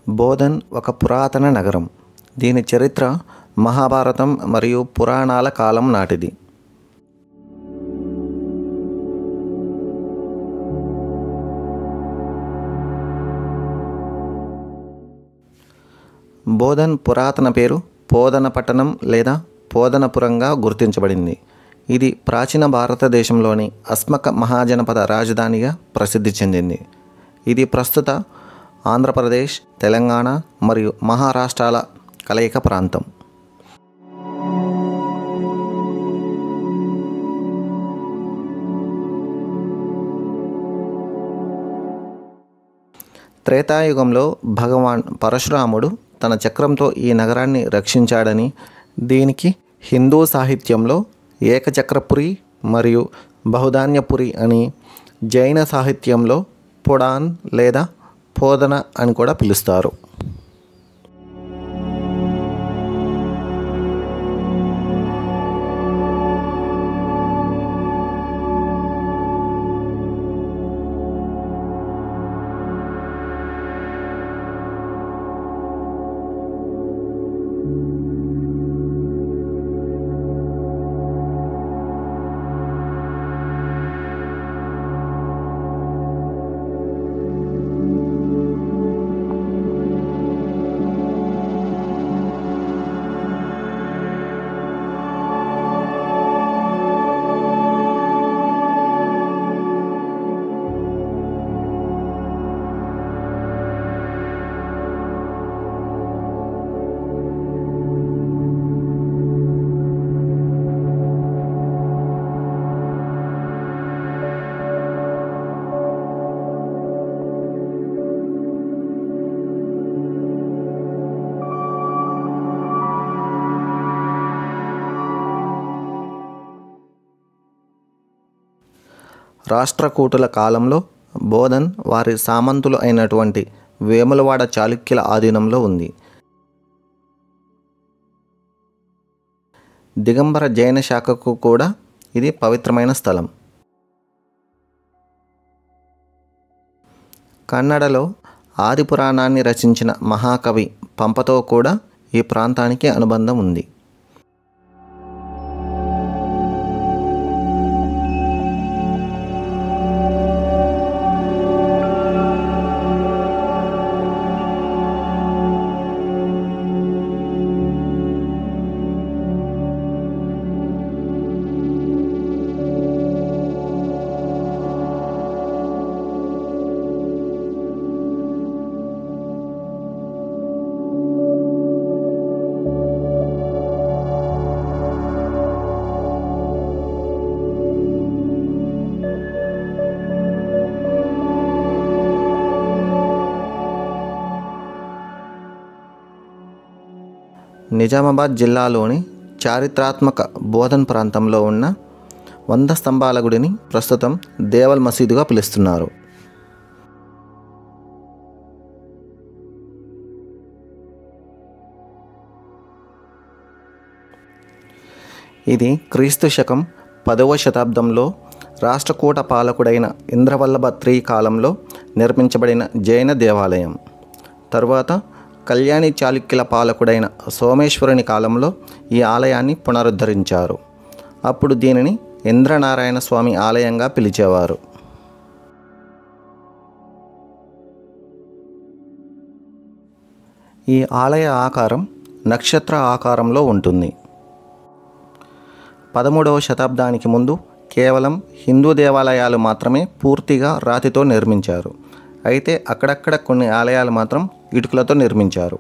బోధన్ ఒక పురాతన నగరం దీని చరిత్ర మహాభారతం మరియు పురాణాల కాలం నాటిది బోధన్ పురాతన పేరు పోదన పట్టణం లేదా పోదనపురంగా గుర్తించబడింది ఇది ప్రాచీన భారతదేశంలోని అస్మక మహాజనపద రాజధానిగా ప్రసిద్ధి చెందింది ఇది ప్రస్తుత ఆంధ్రప్రదేశ్ తెలంగాణ మరియు మహారాష్ట్రాల కలయిక ప్రాంతం త్రేతాయుగంలో భగవాన్ పరశురాముడు తన చక్రంతో ఈ నగరాన్ని రక్షించాడని దీనికి హిందూ సాహిత్యంలో ఏకచక్రపురి మరియు బహుధాన్యపురి అని జైన సాహిత్యంలో పుడాన్ లేదా పోదన అని కూడా పిలుస్తారు రాష్ట్రకూటుల కాలంలో బోధన్ వారి సామంతులు అయినటువంటి వేములవాడ చాళుక్యుల ఆధీనంలో ఉంది దిగంబర జైన శాఖకు కూడా ఇది పవిత్రమైన స్థలం కన్నడలో ఆది పురాణాన్ని రచించిన మహాకవి పంపతో కూడా ఈ ప్రాంతానికి అనుబంధం ఉంది నిజామాబాద్ జిల్లాలోని చారిత్రాత్మక బోధన్ ప్రాంతంలో ఉన్న వంద స్తంభాల గుడిని ప్రస్తుతం దేవల్ మసీదుగా పిలుస్తున్నారు ఇది క్రీస్తు శకం పదవ శతాబ్దంలో రాష్ట్రకూట పాలకుడైన ఇంద్రవల్లభ త్రీ కాలంలో నిర్మించబడిన జైన దేవాలయం తరువాత కళ్యాణి చాళుక్యుల పాలకుడైన సోమేశ్వరుని కాలంలో ఈ ఆలయాన్ని పునరుద్ధరించారు అప్పుడు దీనిని ఇంద్రనారాయణ స్వామి ఆలయంగా పిలిచేవారు ఈ ఆలయ ఆకారం నక్షత్ర ఆకారంలో ఉంటుంది పదమూడవ శతాబ్దానికి ముందు కేవలం హిందూ దేవాలయాలు మాత్రమే పూర్తిగా రాతితో నిర్మించారు అయితే అక్కడక్కడ కొన్ని ఆలయాలు మాత్రం ఇటుకలతో నిర్మించారు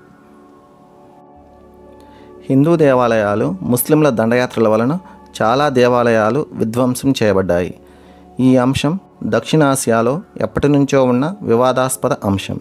హిందూ దేవాలయాలు ముస్లింల దండయాత్రల వలన చాలా దేవాలయాలు విధ్వంసం చేయబడ్డాయి ఈ అంశం దక్షిణాసియాలో ఎప్పటి నుంచో ఉన్న వివాదాస్పద అంశం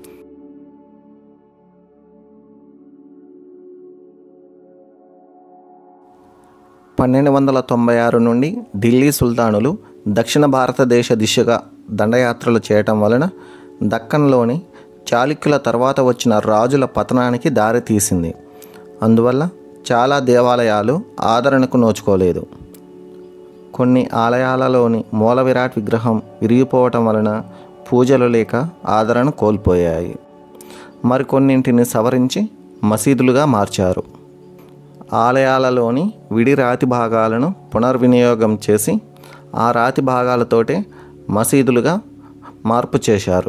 పన్నెండు వందల తొంభై ఆరు నుండి ఢిల్లీ సుల్తానులు దక్షిణ భారతదేశ దిశగా దండయాత్రలు చేయటం వలన దక్కన్లోని చాళుక్యుల తర్వాత వచ్చిన రాజుల పతనానికి దారితీసింది అందువల్ల చాలా దేవాలయాలు ఆదరణకు నోచుకోలేదు కొన్ని ఆలయాలలోని మూల విరాట్ విగ్రహం విరిగిపోవటం వలన పూజలు లేక ఆదరణ కోల్పోయాయి మరికొన్నింటిని సవరించి మసీదులుగా మార్చారు ఆలయాలలోని విడి రాతి భాగాలను పునర్వినియోగం చేసి ఆ రాతి భాగాలతోటే మసీదులుగా మార్పు చేశారు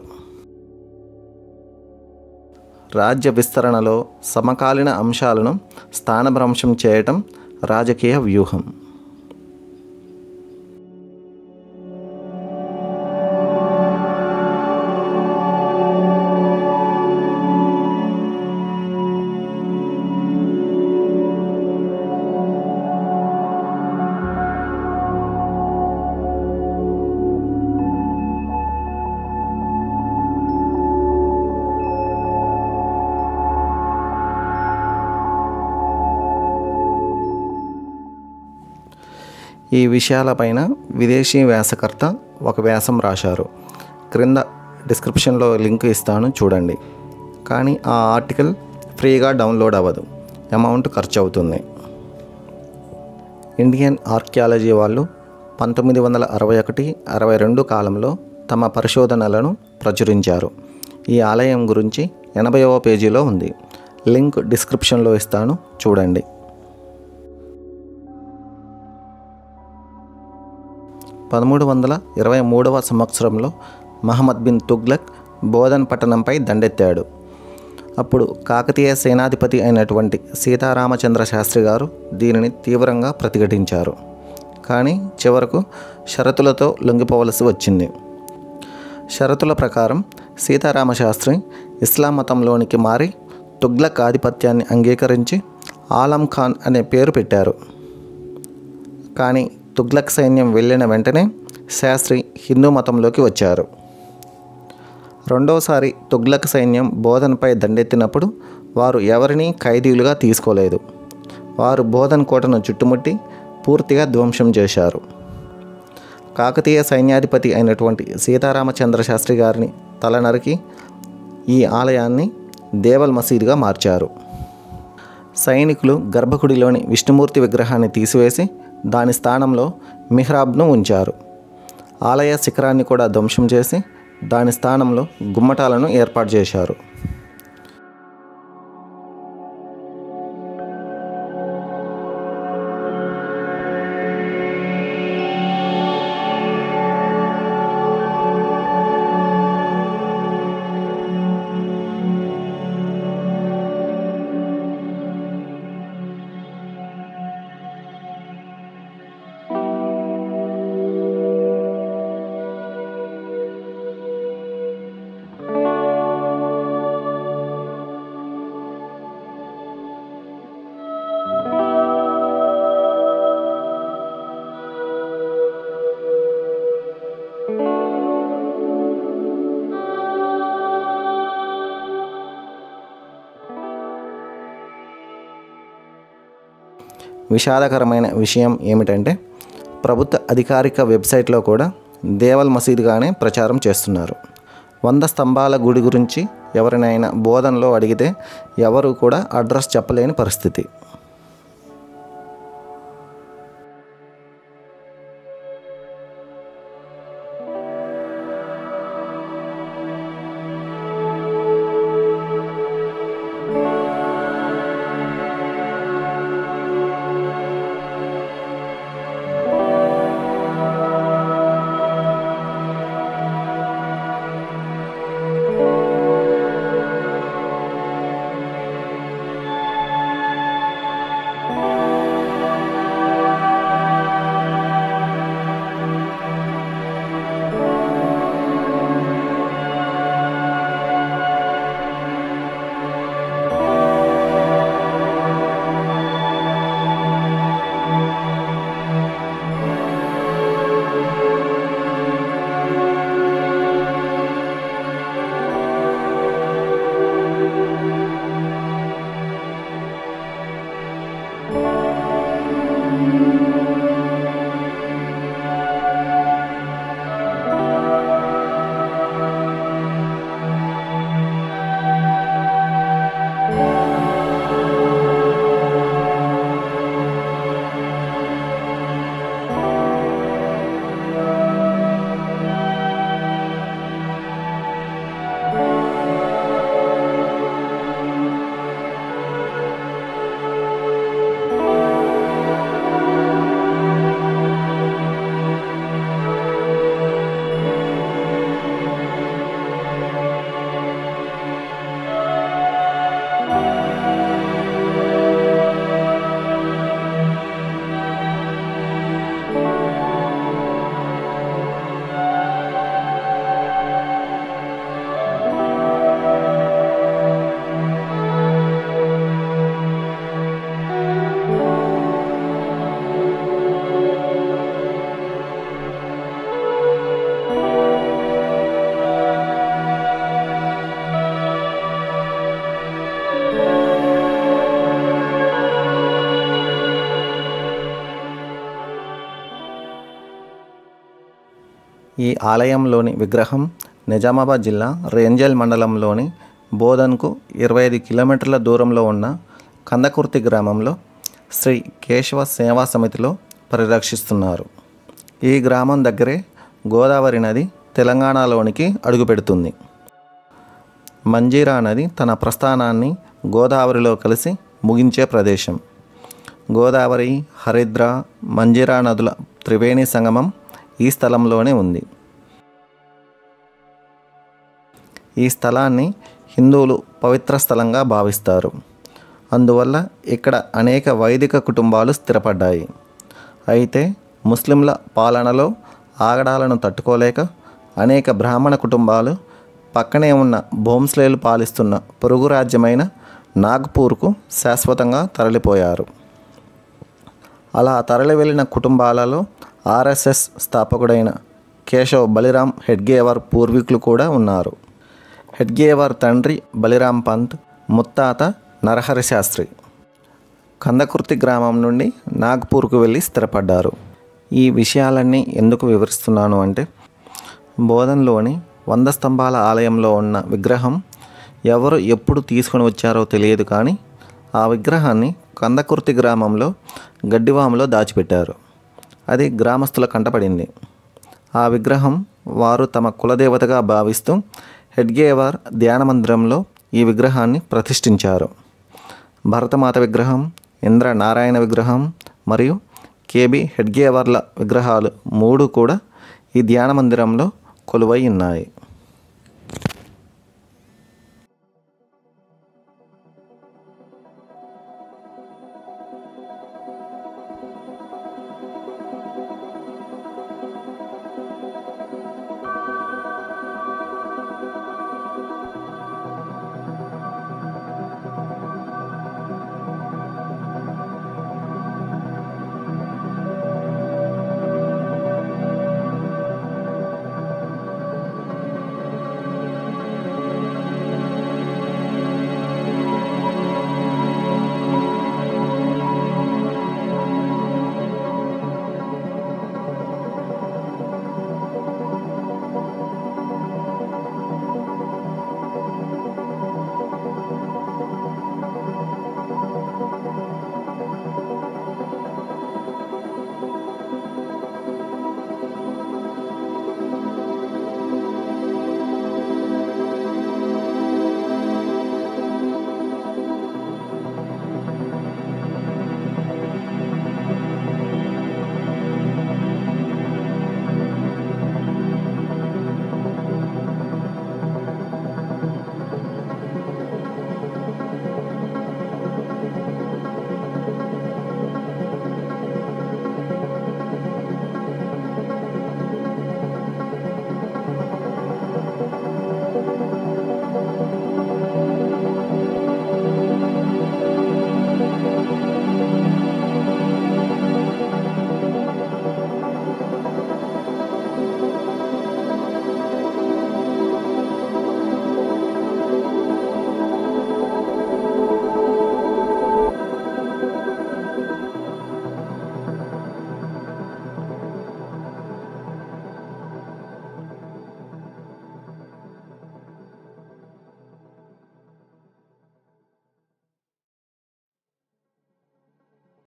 రాజ్య విస్తరణలో సమకాలీన అంశాలను స్థానభ్రంశం చేయటం రాజకీయ వ్యూహం ఈ విషయాలపైన విదేశీ వ్యాసకర్త ఒక వ్యాసం రాశారు క్రింద డిస్క్రిప్షన్లో లింక్ ఇస్తాను చూడండి కానీ ఆ ఆర్టికల్ ఫ్రీగా డౌన్లోడ్ అవ్వదు అమౌంట్ ఖర్చు అవుతుంది ఇండియన్ ఆర్కియాలజీ వాళ్ళు పంతొమ్మిది వందల అరవై ఒకటి అరవై రెండు కాలంలో తమ పరిశోధనలను ప్రచురించారు ఈ ఆలయం గురించి ఎనభైవ పేజీలో ఉంది లింక్ డిస్క్రిప్షన్లో ఇస్తాను చూడండి పదమూడు వందల ఇరవై మూడవ సంవత్సరంలో మహమ్మద్ బిన్ తుగ్లక్ బోధన్ పట్టణంపై దండెత్తాడు అప్పుడు కాకతీయ సేనాధిపతి అయినటువంటి సీతారామచంద్ర శాస్త్రి గారు దీనిని తీవ్రంగా ప్రతిఘటించారు కానీ చివరకు షరతులతో లొంగిపోవలసి వచ్చింది షరతుల ప్రకారం సీతారామ శాస్త్రి ఇస్లాం మతంలోనికి మారి తుగ్లక్ ఆధిపత్యాన్ని అంగీకరించి ఆలం ఖాన్ అనే పేరు పెట్టారు కానీ తుగ్లక్ సైన్యం వెళ్ళిన వెంటనే శాస్త్రి హిందూ మతంలోకి వచ్చారు రెండోసారి తుగ్లక్ సైన్యం బోధన్పై దండెత్తినప్పుడు వారు ఎవరినీ ఖైదీలుగా తీసుకోలేదు వారు బోధన్ కోటను చుట్టుముట్టి పూర్తిగా ధ్వంసం చేశారు కాకతీయ సైన్యాధిపతి అయినటువంటి సీతారామచంద్ర శాస్త్రి గారిని తలనరికి ఈ ఆలయాన్ని దేవల్ మసీదుగా మార్చారు సైనికులు గర్భగుడిలోని విష్ణుమూర్తి విగ్రహాన్ని తీసివేసి దాని స్థానంలో మిహ్రాబ్ను ఉంచారు ఆలయ శిఖరాన్ని కూడా ధ్వంసం చేసి దాని స్థానంలో గుమ్మటాలను ఏర్పాటు చేశారు విషాదకరమైన విషయం ఏమిటంటే ప్రభుత్వ అధికారిక వెబ్సైట్లో కూడా దేవల్ మసీదుగానే ప్రచారం చేస్తున్నారు వంద స్తంభాల గుడి గురించి ఎవరినైనా బోధనలో అడిగితే ఎవరు కూడా అడ్రస్ చెప్పలేని పరిస్థితి ఈ ఆలయంలోని విగ్రహం నిజామాబాద్ జిల్లా రేంజల్ మండలంలోని బోధన్కు ఇరవై ఐదు కిలోమీటర్ల దూరంలో ఉన్న కందకుర్తి గ్రామంలో శ్రీ కేశవ సేవా సమితిలో పరిరక్షిస్తున్నారు ఈ గ్రామం దగ్గరే గోదావరి నది తెలంగాణలోనికి అడుగుపెడుతుంది మంజీరా నది తన ప్రస్థానాన్ని గోదావరిలో కలిసి ముగించే ప్రదేశం గోదావరి హరిద్ర మంజీరా నదుల త్రివేణి సంగమం ఈ స్థలంలోనే ఉంది ఈ స్థలాన్ని హిందువులు పవిత్ర స్థలంగా భావిస్తారు అందువల్ల ఇక్కడ అనేక వైదిక కుటుంబాలు స్థిరపడ్డాయి అయితే ముస్లింల పాలనలో ఆగడాలను తట్టుకోలేక అనేక బ్రాహ్మణ కుటుంబాలు పక్కనే ఉన్న భోంస్లేలు పాలిస్తున్న పొరుగు రాజ్యమైన నాగ్పూర్కు శాశ్వతంగా తరలిపోయారు అలా తరలి వెళ్ళిన కుటుంబాలలో ఆర్ఎస్ఎస్ స్థాపకుడైన కేశవ్ బలిరామ్ హెడ్గేవర్ పూర్వీకులు కూడా ఉన్నారు హెడ్గేవర్ తండ్రి బలిరామ్ పంత్ ముత్తాత నరహరి శాస్త్రి కందకుర్తి గ్రామం నుండి నాగ్పూర్కు వెళ్ళి స్థిరపడ్డారు ఈ విషయాలన్నీ ఎందుకు వివరిస్తున్నాను అంటే బోధన్లోని వంద స్తంభాల ఆలయంలో ఉన్న విగ్రహం ఎవరు ఎప్పుడు తీసుకొని వచ్చారో తెలియదు కానీ ఆ విగ్రహాన్ని కందకుర్తి గ్రామంలో గడ్డివాములో దాచిపెట్టారు అది గ్రామస్తుల కంటపడింది ఆ విగ్రహం వారు తమ కులదేవతగా భావిస్తూ హెడ్గేవార్ ధ్యాన మందిరంలో ఈ విగ్రహాన్ని ప్రతిష్ఠించారు భరతమాత విగ్రహం ఇంద్ర నారాయణ విగ్రహం మరియు కేబి హెడ్గేవర్ల విగ్రహాలు మూడు కూడా ఈ ధ్యాన మందిరంలో కొలువై ఉన్నాయి